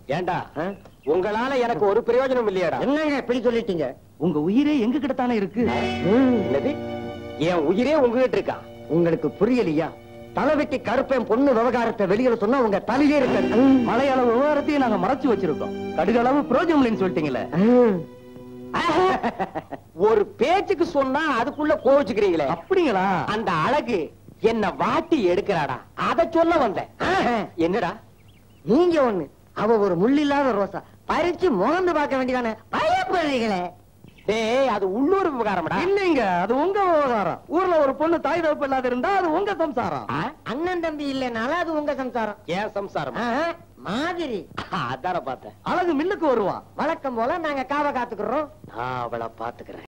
ஏண்டா உங்களால எனக்கு ஒரு பிரயோஜனம் இல்லையாடா என்னங்க இப்படி சொல்லிட்டீங்க உங்க உயிரே எங்க கிட்ட தானே இருக்கு என்னது என் உயிரே உங்ககிட்ட இருக்கா உங்களுக்கு புரியலையா தலை வெட்டி கருப்பேன் பொண்ணு விவகாரத்தை வெளியில சொன்னா உங்க தலையிலே இருக்க மலையாள விவகாரத்தையும் நாங்க மறைச்சு வச்சிருக்கோம் கடுகளவு புரோஜனம் இல்லைன்னு சொல்லிட்டீங்களே ஒரு பேச்சுக்கு சொன்னா அதுக்குள்ள கோவிச்சுக்கிறீங்களே அப்படிங்களா அந்த அழகு என்ன வாட்டி எடுக்கிறாடா அத சொல்ல வந்தேன் என்னடா நீங்க ஒண்ணு அவ ஒரு முள்ளில்லாத ரோசா பறிச்சு முகந்து பார்க்க வேண்டியதானே பயப்படுறீங்களே டேய் அது உள்ளூர் விவகாரம்டா இல்லைங்க அது உங்க விவகாரம் ஊர்ல ஒரு பொண்ணு தாய் தகப்பு இல்லாத இருந்தா அது உங்க சம்சாரம் ஆ? அண்ணன் தம்பி இல்லைனாலும் அது உங்க சம்சாரம் ஏன் சம்சாரம் ஆஹா, மாதிரி அதான பார்த்தேன் அழகு மில்லுக்கு வருவான் வழக்கம் போல நாங்க காவ காத்துக்கிறோம் நான் அவளை பாத்துக்கிறேன்